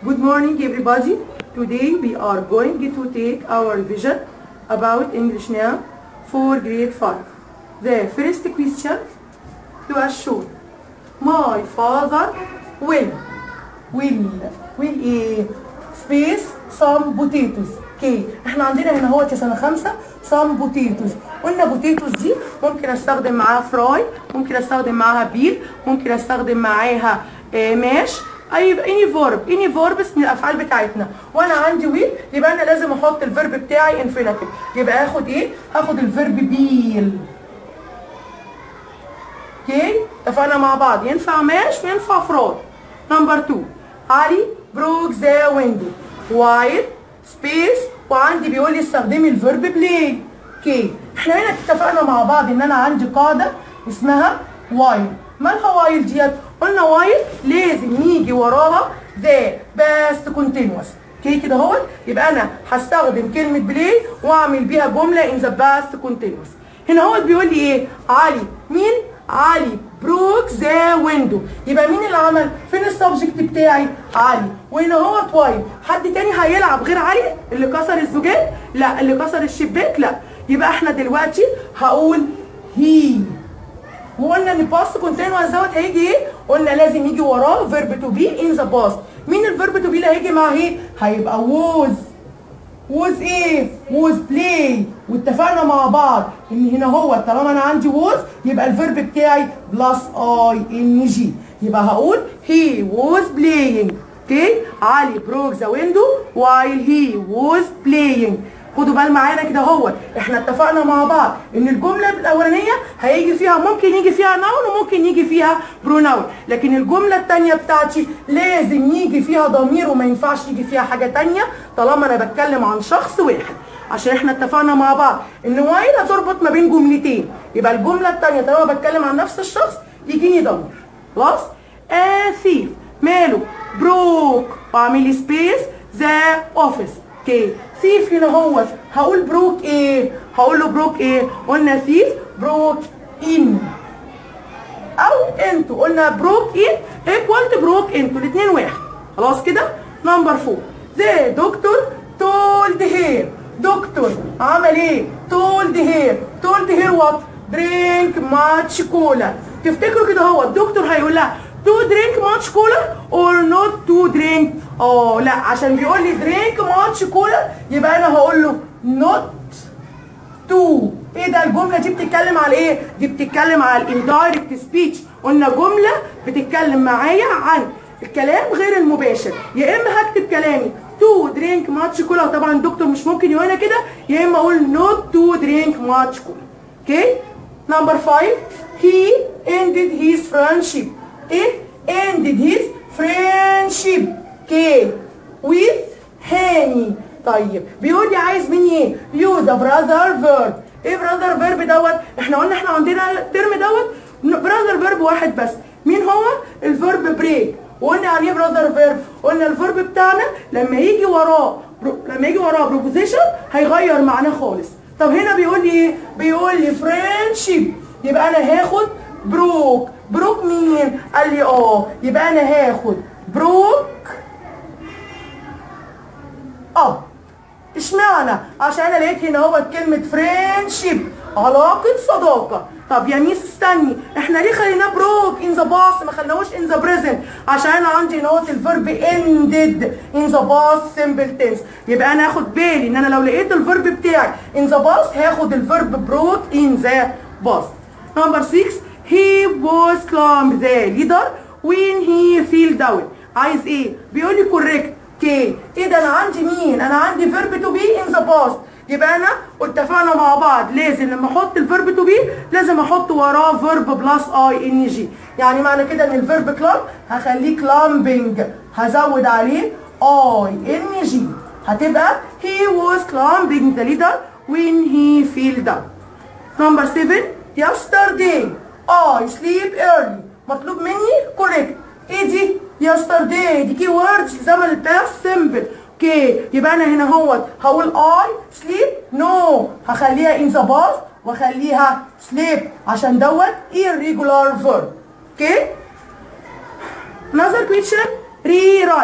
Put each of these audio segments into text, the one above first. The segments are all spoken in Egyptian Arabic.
Good morning everybody. Today we are going to take our revision about English now for grade 5. The first question to us shown. My father will will will ايه space some potatoes اوكي احنا عندنا هنا هو في سنه خمسه some potatoes قلنا potatoes دي ممكن استخدم معاها فراي ممكن استخدم معاها بيل ممكن استخدم معاها آه، ماش اي اني فورب اني فوربس من الافعال بتاعتنا وانا عندي ويل يبقى انا لازم احط الفيرب بتاعي انفينيتيف يبقى اخد ايه هاخد الفيرب بيل اوكي اتفقنا مع بعض ينفع ماش وينفع فراي نمبر 2 علي بروك ذا ويندو وايل سبيس وعندي بيقول لي استخدمي الفيرب بلاي اوكي احنا هنا اتفقنا مع بعض ان انا عندي قاعده اسمها وايل مالها وايل ديت قلنا وايل لازم يجي وراها ذا باست كونتينوس اوكي كده اهو يبقى انا هستخدم كلمه بلاي واعمل بيها جمله ان ذا باست كونتينوس هنا هو بيقول لي ايه علي مين علي بروك ذا ويندو يبقى مين اللي عمل فين السبجكت بتاعي علي وهنا هو وايل حد تاني هيلعب غير علي اللي كسر الزجاج لا اللي كسر الشباك لا يبقى احنا دلوقتي هقول هي وقلنا ان باست كونتينوس دوت هيجي ايه قلنا لازم يجي وراه فيرب تو بي ان ذا باست مين الفيرب تو بي اللي هيجي معاه ايه هيبقى ووز ووز ايه ووز بلاي واتفقنا مع بعض ان هنا هو طالما انا عندي ووز يبقى الفيرب بتاعي بلس اي ان جي يبقى هقول هي ووز بلاينج اوكي علي بروك ذا ويندو وايل هي ووز بلاينج خدوا بال معانا كده هو احنا اتفقنا مع بعض ان الجمله الاولانيه هيجي فيها ممكن يجي فيها نون وممكن يجي فيها بروناون لكن الجمله الثانيه بتاعتي لازم يجي فيها ضمير وما ينفعش يجي فيها حاجه ثانيه طالما انا بتكلم عن شخص واحد عشان احنا اتفقنا مع بعض ان وايل هتربط ما بين جملتين يبقى الجمله الثانيه طالما بتكلم عن نفس الشخص يجيني ضمير خلاص اسف ماله بروك واعمل لي سبيس ذا اوفيس اوكي ثيف هنا هو هقول بروك ايه هقول له بروك ايه قلنا ثيف بروك ان او انتو قلنا بروك ان ايكوال بروك انتو الاثنين واحد خلاص كده نمبر 4 ذا دكتور تولد هير دكتور عمل ايه تولد هير تولد هير وات درينك ماتش كولا تفتكروا كده هو الدكتور هيقول لها تو درينك ماتش كولا اور نوت تو درينك اه لا عشان بيقول لي درينك ماتش كولا يبقى انا هقول له نوت تو ايه ده الجمله دي بتتكلم على ايه دي بتتكلم على الاندايركت سبيتش قلنا جمله بتتكلم معايا عن الكلام غير المباشر يا اما هكتب كلامي تو درينك ماتش كولا طبعا الدكتور مش ممكن يقولها كده يا اما اقول نوت تو درينك ماتش كولا اوكي نمبر 5 he ended his friendship ايه ended his friendship اوكي with هاني طيب بيقول لي عايز مني ايه use a brother verb ايه brother verb دوت احنا قلنا احنا عندنا الترم دوت brother verb واحد بس مين هو الفيرب بريك وقلنا يعني ايه brother verb قلنا الفيرب بتاعنا لما يجي وراه لما يجي وراه preposition هيغير معناه خالص طب هنا بيقول لي ايه بيقول لي friendship يبقى انا هاخد بروك بروك مين قال لي اه يبقى انا هاخد بروك اه اشمعنى عشان انا لقيت هنا هو كلمه فريندشيب علاقه صداقه طب يا ميس استني احنا ليه خليناه بروك ان ذا باست ما خليناهوش ان ذا بريزنت عشان انا عندي هنا الفيرب اندد ان ذا باست سمبل تنس يبقى انا هاخد بالي ان انا لو لقيت الفيرب بتاعي ان ذا باست هاخد الفيرب بروك ان ذا باست نمبر 6 he was calm the leader when he feel down عايز ايه بيقول لي correct اوكي ايه ده انا عندي مين انا عندي فيرب تو بي ان ذا باست يبقى انا اتفقنا مع بعض لازم لما احط الفيرب تو بي لازم احط وراه فيرب بلس اي ان جي يعني معنى كده ان الفيرب كلام هخليه كلامبنج هزود عليه اي ان جي هتبقى he was climbing the leader when he fell down number 7 yesterday I sleep early مطلوب مني correct ايه دي yesterday دي كي ووردز زمن الباست سمبل اوكي يبقى انا هنا هو هقول I sleep no هخليها in the past واخليها sleep عشان دوت irregular verb اوكي another question rewrite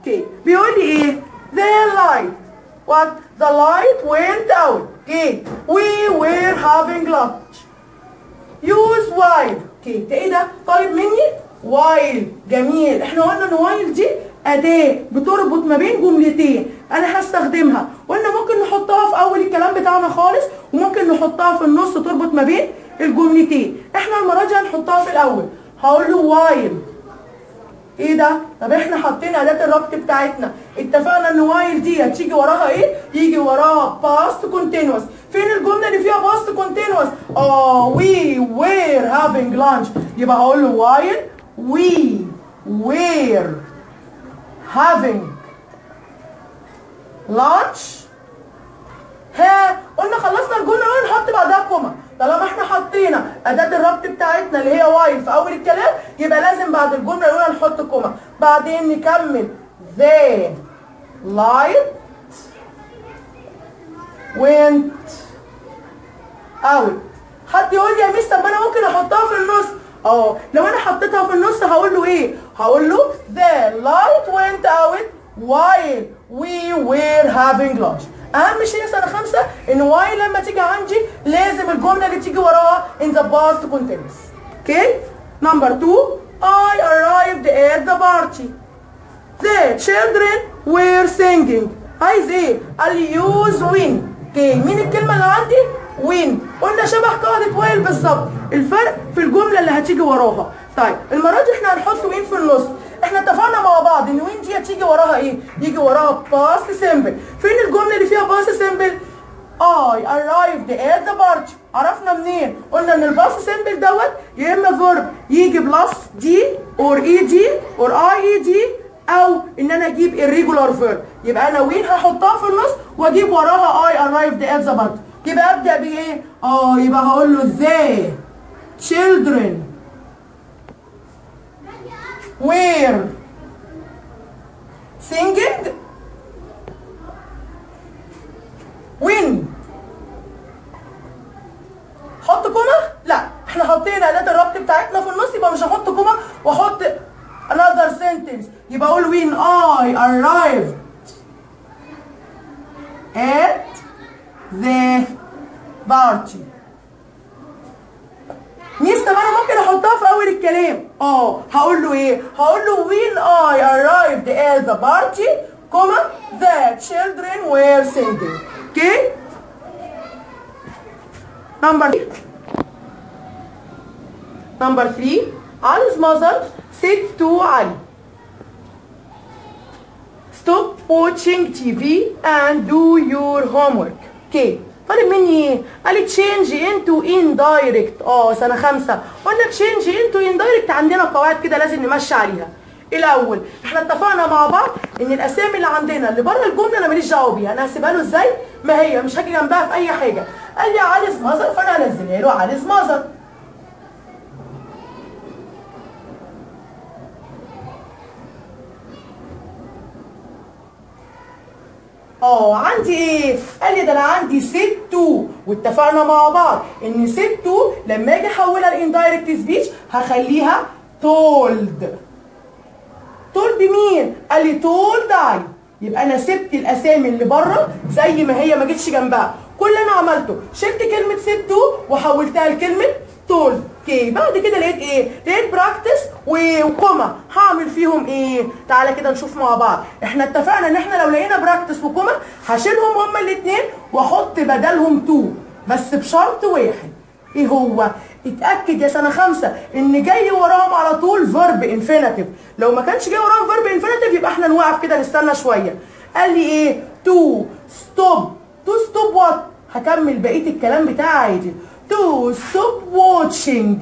اوكي بيقول لي ايه the light what the light went out اوكي we were having lunch use while اوكي ده ايه ده طالب مني while جميل احنا قلنا ان while دي اداه بتربط ما بين جملتين انا هستخدمها قلنا ممكن نحطها في اول الكلام بتاعنا خالص وممكن نحطها في النص تربط ما بين الجملتين احنا المره دي هنحطها في الاول هقول له while ايه ده طب احنا حاطين اداه الربط بتاعتنا اتفقنا ان وايل دي هتيجي وراها ايه يجي وراها باست كونتينوس فين الجمله اللي فيها باست كونتينوس اه وي وير هافينج لانش يبقى هقول له وايل وي وير هافينج لانش ها قلنا خلصنا الجمله الاولى نحط بعدها كوما طالما احنا حطينا اداه الربط بتاعتنا اللي هي وايل في اول الكلام يبقى لازم بعد الجمله الاولى نحط كوما بعدين نكمل the light went out حد يقول لي يا ميس طب ما انا ممكن احطها في النص اه لو انا حطيتها في النص هقول له ايه هقول له the light went out while we were having lunch اهم شيء سنه خمسه ان واي لما تيجي عندي لازم الجمله اللي تيجي وراها in the past continuous okay number two I arrived at the party the children were singing عايز ايه قال لي use win اوكي مين الكلمه اللي عندي win قلنا شبه قاعده وايل بالظبط الفرق في الجمله اللي هتيجي وراها طيب المره دي احنا هنحط وين في النص احنا اتفقنا مع بعض ان وين دي هتيجي وراها ايه يجي وراها باست سيمبل فين الجمله اللي فيها باست سيمبل I arrived at the party عرفنا منين قلنا ان الباست سيمبل دوت يا اما فيرب يجي بلس دي اور اي دي اور اي اي دي او ان انا اجيب irregular verb يبقى انا وين هحطها في النص واجيب وراها I arrived at the party يبقى ابدا بايه اه يبقى هقول له they children were singing when حط كوما لا احنا حاطين اداه الربط بتاعتنا في النص يبقى مش هحط كوما واحط another sentence يبقى اقول when I arrived at the party ميس طب انا ممكن احطها في اول الكلام اه هقول له ايه هقول له when I arrived at the party كوما the children were singing okay number number 3 Ali's mother said to Ali stop watching TV and do your homework okay طالب مني ايه؟ قال لي تشينج انتو اندايركت اه سنه خمسه قلنا تشينج انتو اندايركت عندنا قواعد كده لازم نمشي عليها الاول احنا اتفقنا مع بعض ان الاسامي اللي عندنا اللي بره الجمله انا ماليش دعوه بيها انا هسيبها له ازاي ما هي مش هاجي جنبها في اي حاجه قال لي عليز مازر فانا هنزلها له عليز مازر اه عندي ايه؟ قال لي ده انا عندي ستو واتفقنا مع بعض ان ستو لما اجي احولها لاندايركت سبيتش هخليها تولد تولد مين؟ قال لي تولد علي يبقى انا سبت الاسامي اللي بره زي ما هي ما جتش جنبها كل اللي انا عملته شلت كلمه ستو وحولتها لكلمه تولد اوكي بعد كده لقيت ايه لقيت براكتس وكوما هعمل فيهم ايه تعالى كده نشوف مع بعض احنا اتفقنا ان احنا لو لقينا براكتس وكوما هشيلهم هما الاثنين واحط بدلهم تو بس بشرط واحد ايه هو اتاكد يا سنه خمسه ان جاي وراهم على طول فيرب انفينيتيف لو ما كانش جاي وراهم فيرب انفينيتيف يبقى احنا نوقف كده نستنى شويه قال لي ايه تو ستوب تو ستوب وات هكمل بقيه الكلام بتاعي عادي to stop watching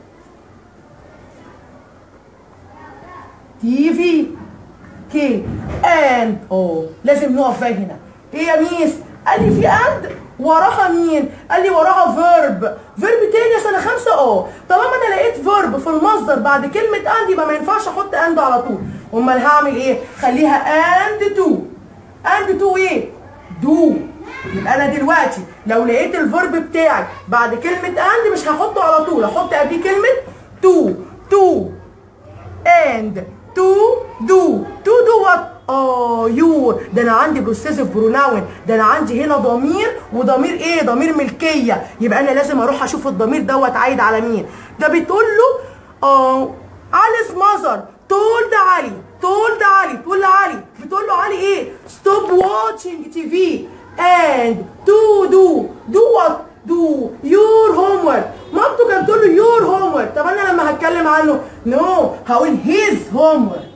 TV كي and oh لازم نقف بقى هنا ايه يا ميس قال لي في and وراها مين قال لي وراها فيرب فيرب تاني يا سنه خمسه اه طالما انا لقيت فيرب في المصدر بعد كلمه and يبقى ما ينفعش احط and على طول امال هعمل ايه خليها and to and to ايه do يبقى انا دلوقتي لو لقيت الفيرب بتاعي بعد كلمه and مش هحطه على طول هحط قبليه كلمه to to and to do to do what اه يور ده انا عندي بروسيسيف بروناون ده انا عندي هنا ضمير وضمير ايه ضمير ملكيه يبقى انا لازم اروح اشوف الضمير دوت عايد على مين ده بتقول له اه علي's mother told علي told علي تقول لعلي بتقول له علي ايه stop watching TV and to do do what do your homework مامته كانت بتقول له your homework طب انا لما هتكلم عنه no هقول his homework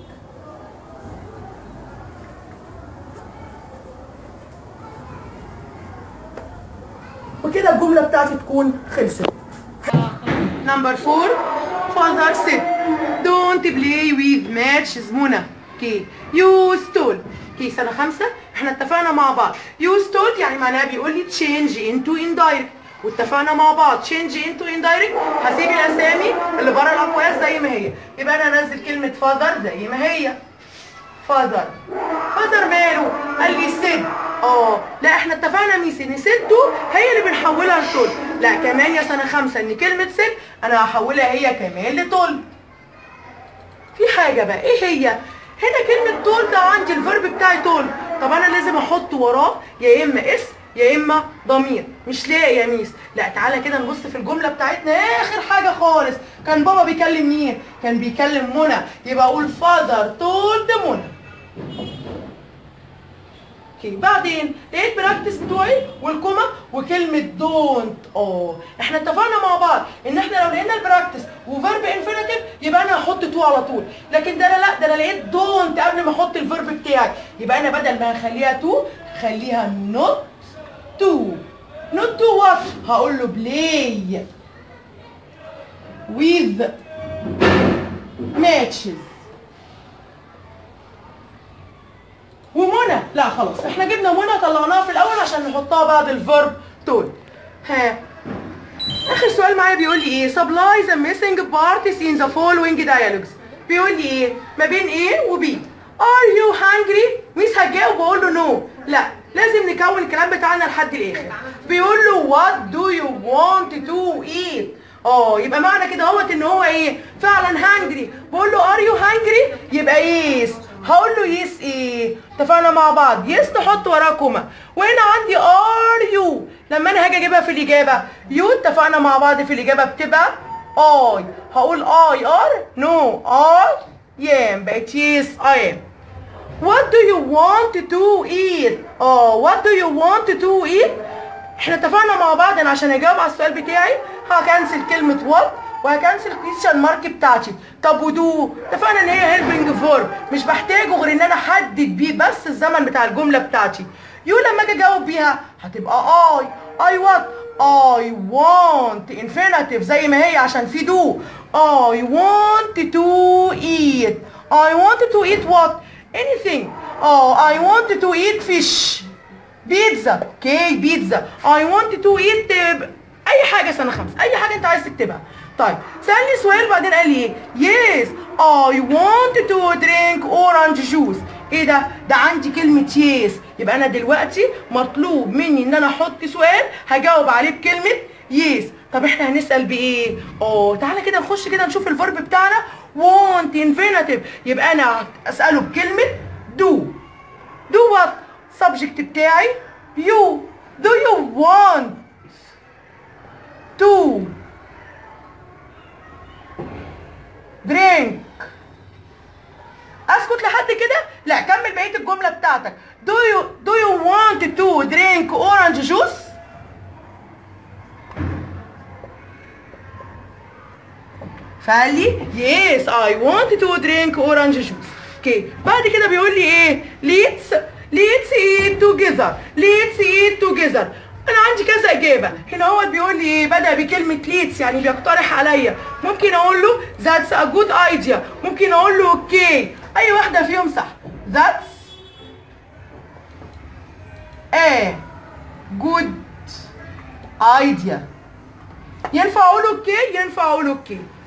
وكده الجملة بتاعتي تكون خلصت نمبر فور father said don't play with matches منى اوكي you stole اوكي سنة خمسة احنا اتفقنا مع بعض you stole يعني معناها بيقول لي change into indirect واتفقنا مع بعض change into indirect هسيب الاسامي اللي بره الاقواس زي ما هي يبقى انا انزل كلمة father زي ما هي فاذر فاذر ماله قال لي سد اه لا احنا اتفقنا ميس ان سدو هي اللي بنحولها لتول لا كمان يا سنه خمسه ان كلمه سد انا هحولها هي كمان لتول في حاجه بقى ايه هي هنا كلمه تول ده عندي الفيرب بتاعي تول طب انا لازم احط وراه يا اما اسم يا اما ضمير مش لاقي يا ميس لا تعالى كده نبص في الجمله بتاعتنا اخر حاجه خالص كان بابا بيكلم مين كان بيكلم منى يبقى اقول فاذر تولد منى اوكي بعدين لقيت براكتس بتوعي والكوما وكلمه دونت اه احنا اتفقنا مع بعض ان احنا لو لقينا البراكتس وفيرب انفينيتيف يبقى انا هحط تو على طول لكن ده انا لا ده انا لقيت دونت قبل ما احط الفيرب بتاعي يبقى انا بدل ما اخليها تو خليها نوت تو نوت تو وات هقول له بلاي with matches ومنى لا خلاص احنا جبنا منى طلعناها في الاول عشان نحطها بعد الفيرب تول ها اخر سؤال معايا بيقول لي ايه supply the missing parts in the following dialogues بيقول لي ايه ما بين A و B are you hungry ميس هجاوب واقول له no لا لازم نكون الكلام بتاعنا لحد الاخر بيقول له what do you want to eat اه يبقى معنى كده اهوت ان هو ايه فعلا هانجري بقول له ار يو هانجري يبقى يس هقول له يس ايه اتفقنا مع بعض يس نحط وراه كوما وهنا عندي ار يو لما انا هاجي اجيبها في الاجابه يو اتفقنا مع بعض في الاجابه بتبقى اي هقول اي ار نو اي يام بقت يس اي ام What do you want to eat؟ اه what do you want to eat؟ احنا اتفقنا مع بعض انا عشان اجاوب على السؤال بتاعي هكنسل كلمة وات وهكنسل الكويستشن مارك بتاعتي طب ودو اتفقنا ان هي هيلبنج فورم مش بحتاجه غير ان انا احدد بيه بس الزمن بتاع الجملة بتاعتي يو لما اجي اجاوب بيها هتبقى اي اي وات I want infinitive زي ما هي عشان في do I want to eat I want to eat what anything oh I want to eat fish بيتزا اوكي بيتزا I want to eat uh, اي حاجه سنه خمسه اي حاجه انت عايز تكتبها طيب سالني سؤال بعدين قال لي ايه yes I want to drink orange juice ايه ده ده عندي كلمه yes يبقى انا دلوقتي مطلوب مني ان انا احط سؤال هجاوب عليه بكلمه yes طب احنا هنسال بايه اه تعالى كده نخش كده نشوف الفرب بتاعنا want infinitive يبقى انا اساله بكلمه do do what subject بتاعي you do you want to drink اسكت لحد كده لا كمل بقيه الجمله بتاعتك do you do you want to drink orange juice فقال لي yes I want to drink orange juice اوكي بعد كده بيقول لي ايه let's let's eat together let's eat together انا عندي كذا اجابه هنا هو بيقول لي ايه بدا بكلمه ليتس يعني بيقترح عليا ممكن اقول له that's a good idea ممكن اقول له اوكي اي واحده فيهم صح that's a good idea ينفع اقول اوكي ينفع اقول اوكي